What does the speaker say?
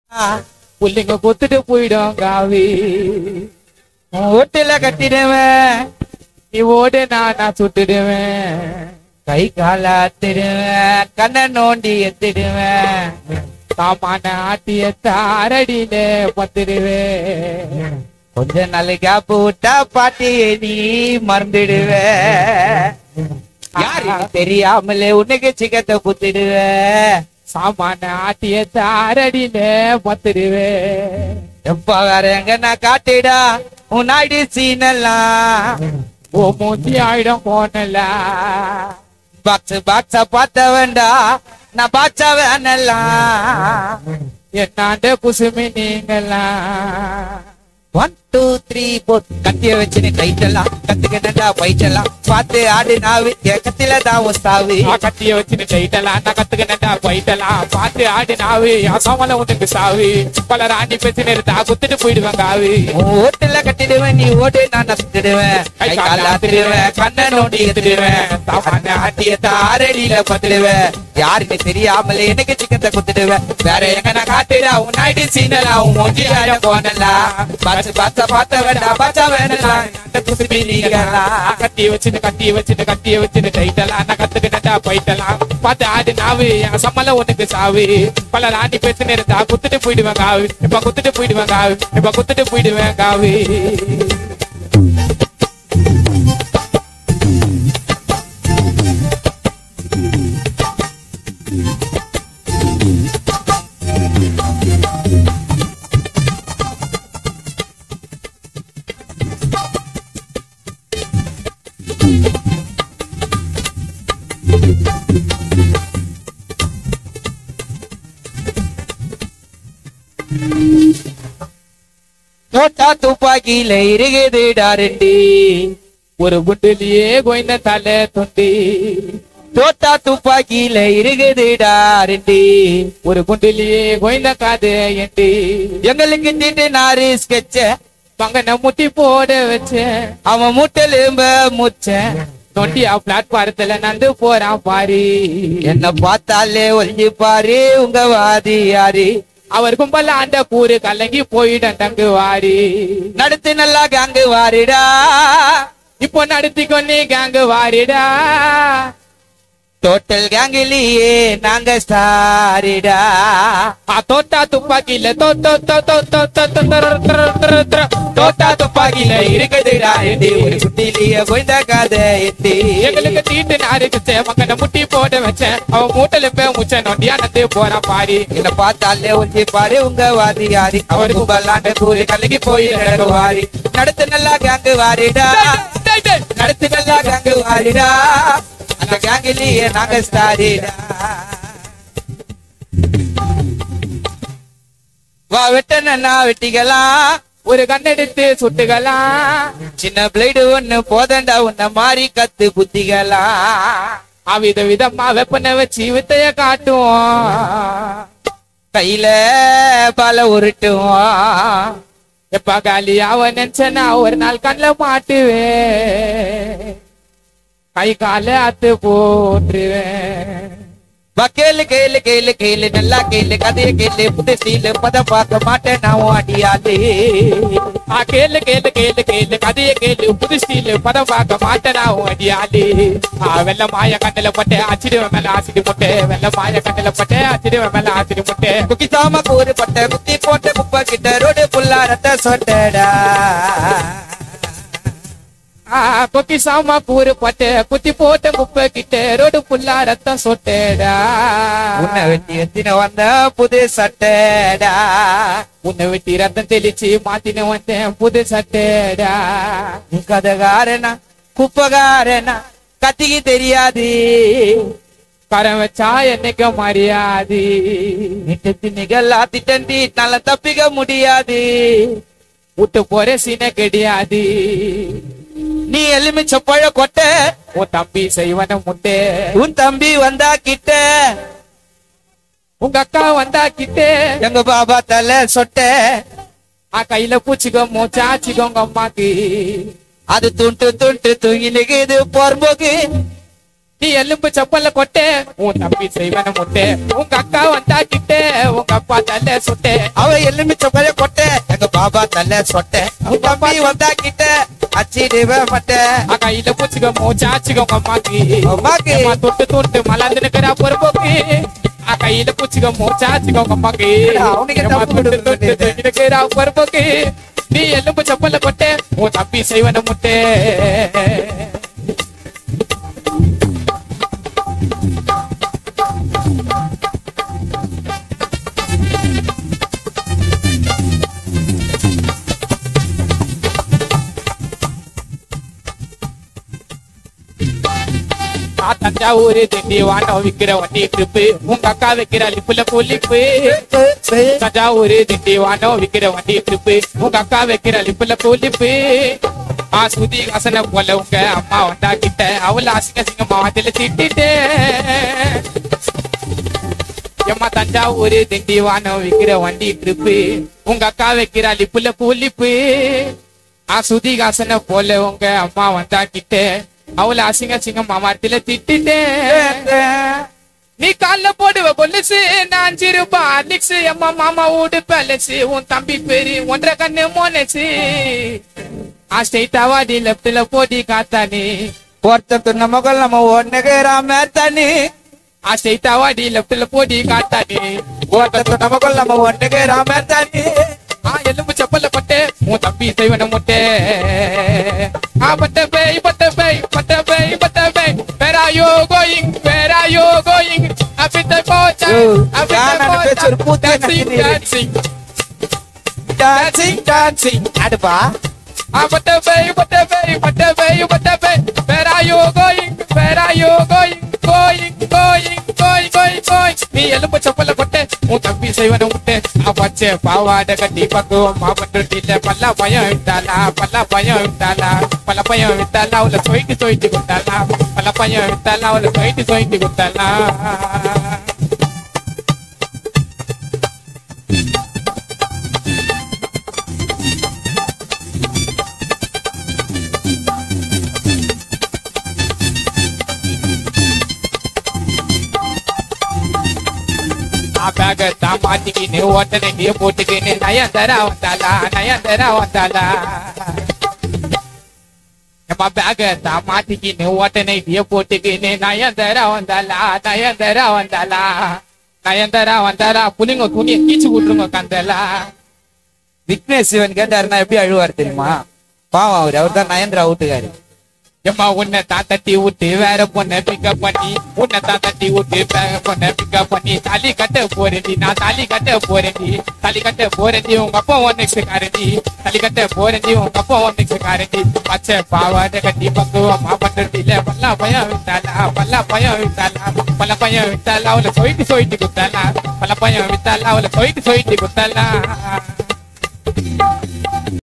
புள்ளிங்க கொத்துட்டு போயிடும் காவி உன் ஓட்டுல கட்டிடுவேன் நீ ஓடு நான் நான் சுட்டுடுவேன் கை கால அத்திடுவேன் கண்ணை நோண்டி எத்திடுவேன் சாமான ஆட்டிய தாரடியில பத்துடுவேன் கொஞ்ச நாள் கேப் விட்டா பாட்டியை நீ மறந்துடுவ யாரு தெரியாமலே உனக்கு சிக்கத்தை குத்திடுவ சாமான ஆட்டிய தாரடியில பத்துடுவேன் எப்ப வேற எங்க நான் காட்டிடா உன்னாடி சீனெல்லாம் ஓ மூஞ்சி ஆயிடும் போனலாம் பாக்ஸ் பாக்ஸ பார்த்த வேண்டா நான் பாட்சா வேணலாம் என்னாண்ட குசுமி நீங்கலாம் ஒன் டூ த்ரீ போர் கத்திய வச்சுன்னு கைட்டெல்லாம் கத்துக்கிட்டா பைட்டெல்லாம் பார்த்து ஆடு நாவு கத்தில தான் உஸ்தாவு கத்திய வச்சுன்னு டைட்டலாம் நான் கத்துக்கிட்டா போயிட்டலாம் பார்த்து ஆடு நாவு அசாமல உனக்கு சாவு பல ராணி பேசினு இருந்தா குத்துட்டு போயிடுவாங்க ஆவு உன் ஓட்டுல கட்டிடுவேன் நீ ஓடு நான் நசுக்கிடுவேன் கை கால ஆத்திடுவேன் கண்ணை நோண்டி எடுத்துடுவேன் சாமான ஆட்டிய தாரடியில பத்துடுவேன் யாருன்னு தெரியாமலே எனக்கு சிக்கத்தை குத்துடுவேன் வேற எங்க நான் காட்டுடா உன் ஐடி சீனலா உன் மூஞ்சி ஆட போனலா பாத்து பாத்த பார்த்த வேண்டாம் பாச்சா வேணலாம் அந்த குசுமி நீங்களா கத்தி வச்சுன்னு கத்தி வச்சுன்னு கத்திய வச்சுன்னு டைட்டலாம் நான் கத்துக்கிட்டா போயிட்டலாம் பார்த்து ஆடு நாவு அசமல உனக்கு சாவு பல ராணி பேசினு இருந்தா குத்துட்டு போயிடுவாங்க ஆவு இப்ப குத்துட்டு போயிடுவாங்க ஆவு இப்ப குத்துட்டு போயிடுவேன் ஆவு தோட்டா துப்பாக்கியில இருக்குதுடா ரெண்டு ஒரு குண்டுலயே கோய்ந்த தலை தொண்டி தோட்டா துப்பாக்கியில இருக்குதுடா ரெண்டு ஒரு குண்டுலயே கோய்ந்த காது எண்டி எங்களுக்கு தீட்டு நாரு ஸ்கெட்ச மங்கன முட்டி போட வச்சேன் அவன் முட்டெலும்ப முச்சேன் தொண்டியா பிளாட்பாரத்துல நந்து போறான் பாரு என்ன பார்த்தாலே ஒளிஞ்சு பாரு உங்க வாதி யாரு அவர் கும்பல ஆண்ட கூறு கலங்கி போயிடம் தங்கு வாரி நடத்து நல்லா கேங்கு வாரிடா இப்போ நடத்தி கொன்னே கேங்கு வாரிடா டோட்டல் கேங்கிலேயே நாங்க ஸ்டாரிடா ஆ தோட்டா துப்பாக்கில தோ தோ தோ தோ தோ தோ தோ தோ தோ தோ தோ தோ. தோட்டா துப்பாக்கியில இருக்குதுடா ரெண்டு ஒரு குட்டிலேயே கொய்ந்த கதை எட்டு எங்களுக்கு தீட்டு நாரிச்சு மங்கன முட்டி போட வச்சேன் அவன் மூட்டல போய் முச்ச நொண்டியா நந்து போறான் பாரு என்ன பார்த்தாலே ஒளிஞ்சு பாரு உங்க வாதி யாரு அவர் கும்பலாண்ட கூறி கலங்கி போய் வாரி நடத்து நல்லா கேங்கு வாரிடா டேய், டேய். நடத்து நல்லா கேங்கு வாரிடா அந்த கேங்கிலேயே நாங்க ஸ்டாரிடா வா வெட்டனா வெட்டிக்கலாம் ஒரு கண்ணெடுத்து சுட்டுகலாம் சின்ன பிளேடு ஒண்ணு போதண்டா உன்ன மாறி கத்து புத்திக்கலாம் அவித விதமா வெப்பனை வச்சு வித்தைய காட்டுவோம் கையில பல உருட்டுவோம் எப்ப காலி அவன் நினைச்சனா ஒரு நாள் கண்ணில் மாட்டுவேன் கை கால அத்து போட்டுருவேன் வா கேளு கேளு கேளு கேளு நல்லா கேளு கதைய கேளு புது ஸ்டீலு பத பார்க்க மாட்டேன் நான் உன் அடியாளு ஆ கேளு கேளு கேளு கேளு கதைய கேளு புது ஸ்டீல் பதம் பார்க்க மாட்டேனா உன் அடியாளி ஆ வெள்ள மாய கண்ணில பட்டு அச்சிடுவேன் மேல ஆசிடி முட்டை வெள்ள மாய கண்ணில பட்டு அச்சிடுவேன் மேல ஆசிடி முட்டை குக்கி சாம கூறு பட்ட குத்தி போட்ட குப்பை கிட்ட ரோடு புல்லா ரத்த சொட்டடா ஆ கொக்கி சாமா கூறு பட்டு குத்தி போட்ட குப்பை கிட்ட ரோடு புல்லா ரத்தம் சொட்டேடா உன்னை வெட்டி வெத்தின வந்த புது சட்டடா உன்னை வெட்டி ரத்தம் தெளிச்சு மாத்தின வந்தேன் புது சட்டேடா நீ கதகாரனா குப்பகாரனா கத்திக்கு தெரியாது கரம் வச்சா என்னைக்கு மரியாதை நிட்டு நிகழா திட்டண்டி நல்ல தப்பிக்க முடியாது விட்டு போற சீன கிடையாது நீ எலுமிச்ச பழ கொட்ட உன் தம்பி செய்வன முட்டை உன் தம்பி வந்தா கிட்ட உங்க அக்கா வந்தா கிட்டே எங்க பாபா தலை சொட்ட ஆ கையில பூச்சிக்கோ மூச்சாச்சிக்கோ உங்க அம்மாக்கு அது துண்டு துண்டு தூங்கி நிக்குது போர்போக்கு நீ எலும்பு செப்பல்ல கொட்டே உன் தம்பி செய்வன முட்டே உங்க அக்கா வந்தா கிட்டே உங்க அப்பா தல்ல சுட்டே அவ எலும்பி சொப்பைய கொட்டை எங்க பாபா தல்ல சொட்டை உன் தம்பி வந்தா கிட்ட அச்சிடுவ மட்டை ஆ கையில பூச்சிக்க மூச்சாச்சுக்க உங்க அம்மாக்கு அம்மாக்கு. அம்மா தொட்டு தொட்டு மலர்ந்து நிக்கிறா பொறுப்போக்கு ஆ கையில பூச்சிக்க மூச்சாச்சுக்க உங்க அம்மாக்கு அவனுக்கு அம்மா தப்பு தொட்டு தொட்டு கொடுக்குறது. தொட்டு நிக்கிறா பொறுப்போக்கு நீ எலும்பு செப்பல்ல கொட்டே உன் தம்பி செய்வன முட்டே நான் தஞ்சாவூர் திண்டி வானம் விக்கிற வண்டி ட்ரிப்பு உங்க அக்கா வைக்கிற லிப்புல கொல்லிப்பு தஞ்சாவூர் திண்டி வானம் விக்கிற வண்டி ட்ரிப்பு உங்க அக்கா வைக்கிற லிப்புல கொல்லிப்பு ஆ சுதி வாசனை போல உங்க அம்மா வந்தா கிட்ட அவள அசிங்க சிங்கமா வாத்தில திட்டிட்டு எம்மா தஞ்சாவூர் திண்டி வானம் விக்கிற வண்டி ட்ரிப்பு உங்க அக்கா வைக்கிற லிப்புல கொல்லிப்பு ஆ சுதி காசனை போல உங்க அம்மா வந்தா கிட்ட அவள அசிங்க சிங்கம் மாமாத்தில திட்டிட்டேன் நீ கால்ல போடுவ கொலுசு நான் சிறுபா அலிக்ஸ் எம்மா மாமா ஊடு பேலஸ் உன் தம்பி பேரு ஒன்றரை கண்ணு மோனச்சு ஆ ஸ்ட்ரைட்டா வாடி லெப்ட்ல போடி காத்தானே ஒருத்தர் நம்ம கொள்ள நம்ம ஒன்னுகிறாம தண்ணி ஆ ஸ்ட்ரைட்டா வாடி லெப்ட்ல போடி காத்தானே ஒருத்தர் நம்ம கொள்ள நம்ம ஒன்னுகிறாம தண்ணி ஆ எலும்பு செப்பல்ல பட்டு உன் தம்பி செய்வன முட்டை ஆ பட்ட பேய் பட்ட பேய் பட்ட பேய் பட்ட பேய் வேற யோ கோயிங் வேற யோ கோயிங் அபித்த போச்சா ஓ, அபித்த யானை பேச்சு ஒரு போச்சா கூத்து டான்சிங் நடக்குது. டான்சிங் டான்சிங் டான்சிங் அடுப்பா ஆ பட்ட பேய் பட்ட பேய் பட்ட பேய் பட்ட பேய் வேற யோ கோயிங் வேற யோ கோயிங் கோயிங் கோயிங் கோய் கோய் கோய் நீ எலும்பு செப்பல்ல கொட்டு உன் தம்பி செய்வன விட்டு நான் பச்சை பாவாடை கட்டி பக்குவம் மாவட்டத்தில பல்ல பயம் விட்டாளா பல்ல பயம் விட்டாளா பல பயம் விட்டாளா அவளை சொயிட்டு சொயிட்டு கொடுத்தாளா பல பயம் விட்டாளா அவளை சொயிட்டு சொயிட்டு கொடுத்தாளா பேக தான் மாட்டிக்கின்னு ஓட்டனை நீ போட்டுக்கின்னு நயன்தரா வந்தாளா நயன்தரா வந்தாளா நம்ம பேக தான் மாட்டிக்கின்னு ஓட்டனை நீ போட்டுக்கின்னு நயன்தரா வந்தாளா நயன்தரா வந்தாளா நயன்தரா வந்தாளா புள்ளிங்க துணியை கீச்சு விட்டுருங்க கந்தலா விக்னேஷ் சிவன் கேட்டாருன்னா எப்படி அழுவார் தெரியுமா பாவம் அவரு அவர் தான் நயன்தரா வீட்டுக்காரு எம்மா உன்னை தான் தட்டி விட்டு வேற பொண்ணை பிக்கப் பண்ணி உன்னை தான் தட்டி விட்டு வேற பொண்ணை பிக்கப் பண்ணி தாலி கட்ட போறேன்டி நான் தாலி கட்ட போறேன்டி தாலி கட்ட போறேன்டி உங்க அப்பா ஒன் காரண்டி தாலி கட்ட போறேன்டி உங்க அப்பா ஒன் காரண்டி பச்சை பாவாடை கட்டி பக்குவமா பண்றதில்ல பல்லா பயம் விட்டாளா பல்லா பயம் விட்டாளா பல்ல பயம் விட்டாளா அவளை சொயிட்டு சொயிட்டு குத்தாளா பல்ல பயம் விட்டாளா அவளை சொயிட்டு சொயிட்டு குத்தாளா